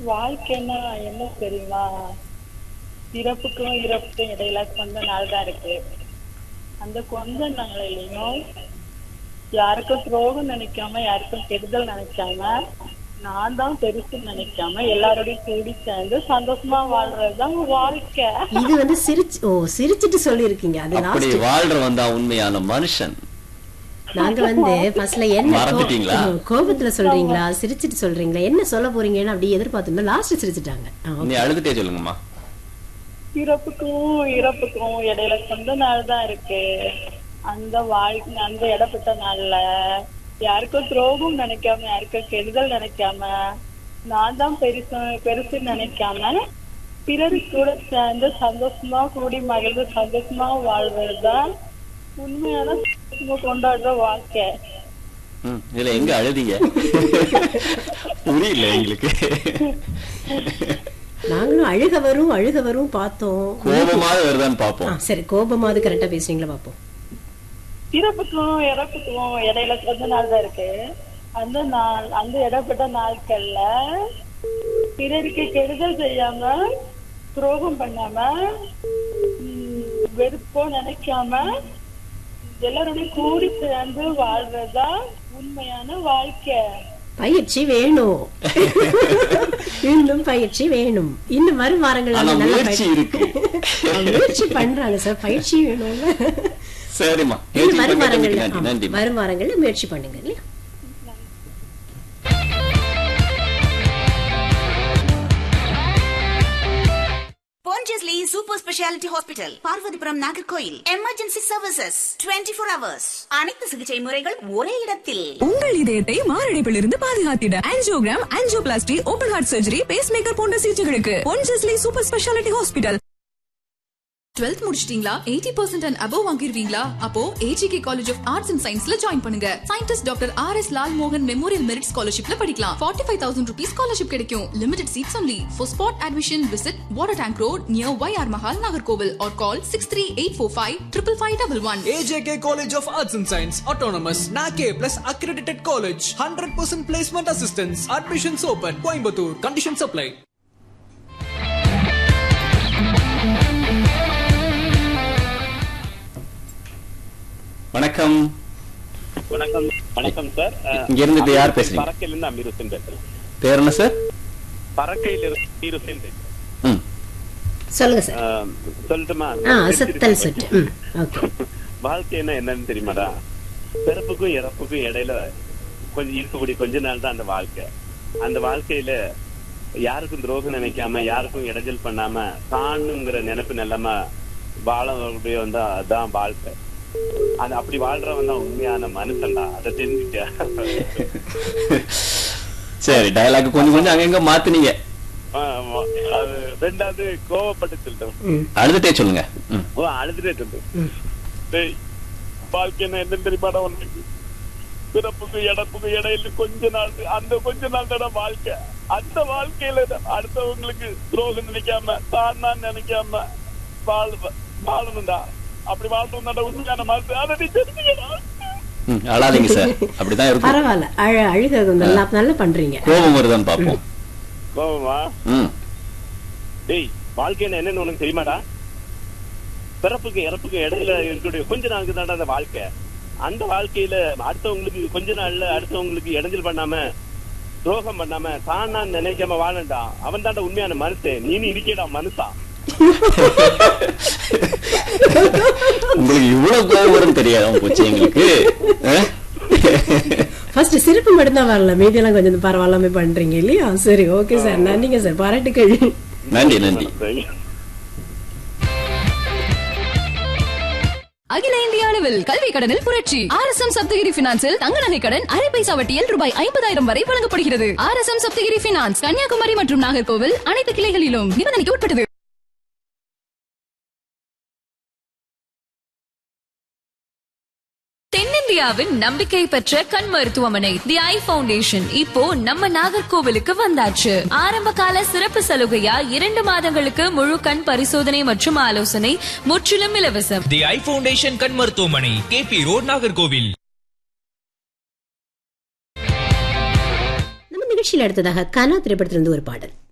வாழ்க்கைன்னா என்ன தெரியுமா பிறப்புக்கும் இறப்புக்கும் இடையில கொஞ்ச நாள் தான் இருக்கு அந்த கொஞ்ச நாளிலையும் யாருக்கும் துரோகம் நினைக்காம யாருக்கும் கெடுதல் நினைக்காம நான் தான் பெருசு நினைக்காம எல்லாரோடையும் கூடி சேர்ந்து சந்தோஷமா வாழ்றதுதான் வாழ்க்கை இது வந்து சிரிச்சு ஓ சிரிச்சிட்டு சொல்லியிருக்கீங்க அது அப்படி லாஸ்ட் வாழ்ற வந்தா உண்மையான மனுஷன் நாங்க வந்து ஃபர்ஸ்ட்ல என்ன கோ- மறந்துட்டீங்களா? ஓ, கோபத்துல சொல்றீங்களா சிரிச்சிட்டு சொல்றீங்களா என்ன சொல்ல போறீங்கன்னு அப்படி எதிர்பார்த்தோம்னா லாஸ்ட் சிரிச்சிட்டாங்க ஆ, நீ அழுதுட்டே சொல்லுங்கம்மா பிறப்புக்கும் இறப்புக்கும் இடையில கொஞ்ச நாள் தான் இருக்கு அந்த வாழ்க்கை அந்த இடப்பட்ட நாள்ல யாருக்கும் துரோகம் நினைக்காம யாருக்கும் கெடுதல் நினைக்காம நான் தான் பெருசு பெருசு நினைக்காம பிறரு கூட சேர்ந்து சந்தோஷமா கூடி மகிழ்ந்து சந்தோஷமா வாழ்றதுதான் உண்மையான சந்தோஷமா கொண்டாடுற வாழ்க்கை ம், இதுல எங்க அழுதீங்க புரியல எங்களுக்கு நாங்களும் அழுக வரும் அழுக வரும் பார்த்தோம் கோபமாவது வருதான்னு ஆ, பாப்போம் சரி கோபமாவது கரெக்டா பேசுறீங்களா பாப்போம் பிறப்புக்கும் இறப்புக்கும் இடையில கொஞ்ச நாள் தான் இருக்கு அந்த நாள் அந்த இடப்பட்ட நாட்கள்ல பிறருக்கு கெடுதல் செய்யாம துரோகம் பண்ணாம உம், வெறுப்போ நினைக்காம எல்லாரோடையும் கூடி சேர்ந்து வாழ்றதா உண்மையான வாழ்க்கை பயிற்சி வேணும் இன்னும் பயிற்சி வேணும் இன்னும் வரும் வாரங்கள் ஆனா வந்து நல்லா முயற்சி பயிற்சி இருக்கு முயற்சி பண்றாங்க சார் பயிற்சி வேணும்ல சரிம்மா இன்னும் முயற்சி வரும் பண்ணதுக்கு வாரங்கள்ல நன்றி ஆமா, நன்றி வரும் வாரங்கள்ல முயற்சி பண்ணுங்க இல்லையா Pondicherry super speciality hospital Parvathipuram Nagercoil emergency services 24 four hours அனைத்து சிகிச்சை முறைகள் ஒரே இடத்தில் உங்கள் இதயத்தை மாரடைப்பிலிருந்து பாதுகாத்திட angiogram angioplasty open heart surgery pace maker போன்ற சிகிச்சைகளுக்கு Ponjesly super speciality hospital twelfth முடிச்சிட்டீங்களா எயிட்டி பர்சன்ட் அண்ட் அபவ் வாங்கிருவீங்களா அப்போ AJK college of arts and சயின்ஸ்ல ஜாயின் பண்ணுங்க scientist doctor R S Lal மோகன் மெமோரியல் மெரிட் ஸ்காலர்ஷிப்ல படிக்கலாம் forty five thousand rupees scholarship கிடைக்கும் limited seeds only for spot admission visit water tank road near Y R Mahal Nagercoil or call six three eight four five triple five double one AJK College of Arts and Science, Autonomous, NAKE plus accredited college, 100% placement assistance, admissions open, Coimbatore, conditions apply. வணக்கம் வணக்கம் வணக்கம் sir அஹ், இங்க இருந்து இப்ப யார் பேசுறீங்க? பறக்கையில இருந்து Amir Hussein பேசுறேன் பேர் என்ன சார் பறக்கையில இருந்து அமீர் ஹுசேன் பேசுறேன் ம் சொல்லுங்க சார் அஹ், சொல்லட்டுமா ஆ சித்தல் சுட்டு ம் ஓகே வாழ்க்கைன்னா என்னன்னு தெரியுமாடா பிறப்புக்கும் இறப்புக்கும் இடையில கொஞ்சம் இருக்கக்கூடிய கொஞ்ச நாள் தான் அந்த வாழ்க்கை அந்த வாழ்க்கையில யாருக்கும் துரோகம் நினைக்காம யாருக்கும் இடைஞ்சல் பண்ணாம தானுங்கிற நினைப்பு நிலைம வாழக்கூடிய வந்து அதான் வாழ்க்கை அது அப்படி வாழ்றவன் தான் உண்மையான மனுஷன்டா அதை தெரிஞ்சுக்க சரி டயலாக் கொஞ்சம் கொஞ்சம் அங்கங்க மாத்துனீங்க ஆமா. அது ரெண்டாவது கோவப்பட்டு சொல்லிட்டோம் அழுதுட்டே சொல்லுங்க ம். ஓ அழுதுட்டே சொல்லு டேய் வாழ்க்கைன்னா என்ன தெரியுமாடா உனக்கு பிறப்புக்கு இறப்புக்கு இடையில கொஞ்ச நாள் அந்த கொஞ்ச நாள் தானே வாழ்க்கை அந்த வாழ்க்கையில அடுத்தவங்களுக்கு துரோகம் நினைக்காம தான் நான் நினைக்காம வாழ வாழணும்டா அப்படி வாழ்றோம்டா உண்மையான மாதிரி அதை நீ தெரிஞ்சுக்கடா ம், அழாதீங்க சார் அப்படிதான் இருக்கும் பரவாயில்ல அழ அழுக நல்லா நல்லா பண்றீங்க கோபம் வருதான்னு பாப்போம் கோவமா ம் டேய் வாழ்க்கைன்னா என்னன்னு உனக்கு தெரியுமாடா பிறப்புக்கு இறப்புக்கு இடையில இருக்கக்கூடிய கொஞ்ச நாளுக்கு தாண்டா அந்த வாழ்க்கை அந்த வாழ்க்கையில அடுத்தவங்களுக்கு கொஞ்ச நாள்ல அடுத்தவங்களுக்கு இடைஞ்சல் பண்ணாம துரோகம் பண்ணாம தான் நான் நினைக்காம வாழண்டா அவன் தாண்டா உண்மையான மனுஷன் நீனு இருக்கேடா மனுஷா உங்களுக்கு இவ்வளவு கோபம் வரும் தெரியாத போச்சு எங்களுக்கு அஹ்? ஃபர்ஸ்ட் சிரிப்பு மட்டும்தான் வரல மீதியெல்லாம் கொஞ்சம் பரவாயில்லாம பண்றீங்க இல்லையா சரி ஓகே சார் நன்றிங்க சார் பாராட்டுக்கள் நன்றி நன்றி அகில இந்திய அளவில் கல்வி கடனில் புரட்சி ஆர் எஸ் எம் சப்தகிரி பினான்சில் தங்க நகை கடன் அரை பைசா வட்டியில் ரூபாய் ஐம்பதாயிரம் வரை வழங்கப்படுகிறது R S M Sapthagiri finance Kanniyakumari மற்றும் நாகர்கோவில் அனைத்து கிளைகளிலும் நிபந்தனைக்கு உட்பட்டது தென்னிந்தியாவின் நம்பிக்கை பெற்ற கண் மருத்துவமனை தி ஐ ஃபவுண்டேஷன் இப்போ நம்ம நாகர்கோவிலுக்கு வந்தாச்சு ஆரம்ப கால சிறப்பு சலுகையா இரண்டு மாதங்களுக்கு முழு கண் பரிசோதனை மற்றும் ஆலோசனை முற்றிலும் இலவசம் தி ஐ ஃபவுண்டேஷன் கண் மருத்துவமனை கேபி ரோட் நாகர்கோவில் நம்ம நிகழ்ச்சியில் அடுத்ததாக கனா திரைப்படத்திலிருந்து ஒரு பாடல்